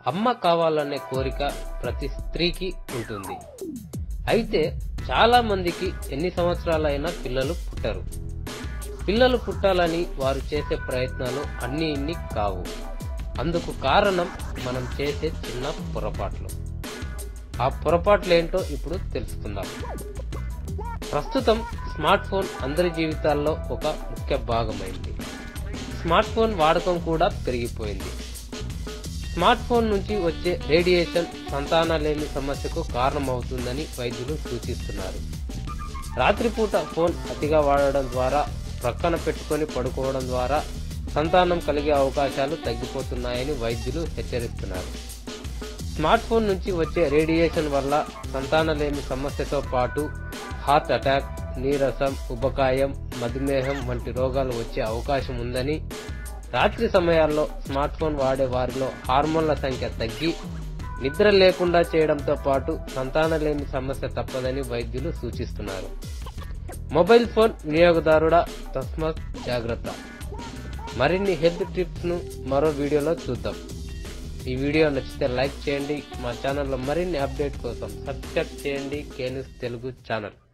అమ్మ కావాలనే కోరిక ప్రతి స్త్రీకి ఉంటుంది అయితే చాలా మందికి ఎన్ని సంవత్సరాలైనా పిల్లలు పుట్టరు పిల్లలు పుట్టాలని వారు చేసే ప్రయత్నాలు అన్ని ఇన్ని కావు అందుకు కారణం మనం చేసే చిన్న పొరపాట్లు ఆ పొరపాట్లు ఏంటో ఇప్పుడు తెలుసుకుందాం ప్రస్తుతం స్మార్ట్ ఫోన్ అందరి జీవితాల్లో ఒక ముఖ్య భాగమైంది స్మార్ట్ ఫోన్ వాడకం కూడా పెరిగిపోయింది స్మార్ట్ ఫోన్ నుంచి వచ్చే రేడియేషన్ సంతానలేమి సమస్యకు కారణమవుతుందని వైద్యులు సూచిస్తున్నారు రాత్రిపూట ఫోన్ అతిగా వాడడం ద్వారా ప్రక్కన పెట్టుకొని పడుకోవడం ద్వారా సంతానం కలిగే అవకాశాలు తగ్గిపోతున్నాయని వైద్యులు హెచ్చరిస్తున్నారు స్మార్ట్ ఫోన్ నుంచి వచ్చే రేడియేషన్ వల్ల సంతానలేమి సమస్యతో పాటు హార్ట్ అటాక్ నీరసం ఉబకాయం మధుమేహం వంటి రోగాలు వచ్చే అవకాశం ఉందని రాత్రి సమయాల్లో స్మార్ట్ ఫోన్ వాడే వారిలో హార్మోన్ల సంఖ్య తగ్గి నిద్ర లేకుండా చేయడంతో పాటు సంతానలేమి సమస్య తప్పదని వైద్యులు సూచిస్తున్నారు మొబైల్ ఫోన్ వినియోగదారుడ తస్మాత్ జాగ్రత్త మరిన్ని హెల్త్ టిప్స్ ను మరో వీడియోలో చూద్దాం ఈ వీడియో నచ్చితే లైక్ చేయండి మా ఛానల్లో మరిన్ని అప్డేట్ కోసం సబ్స్క్రైబ్ చేయండి కేనిస్ తెలుగు ఛానల్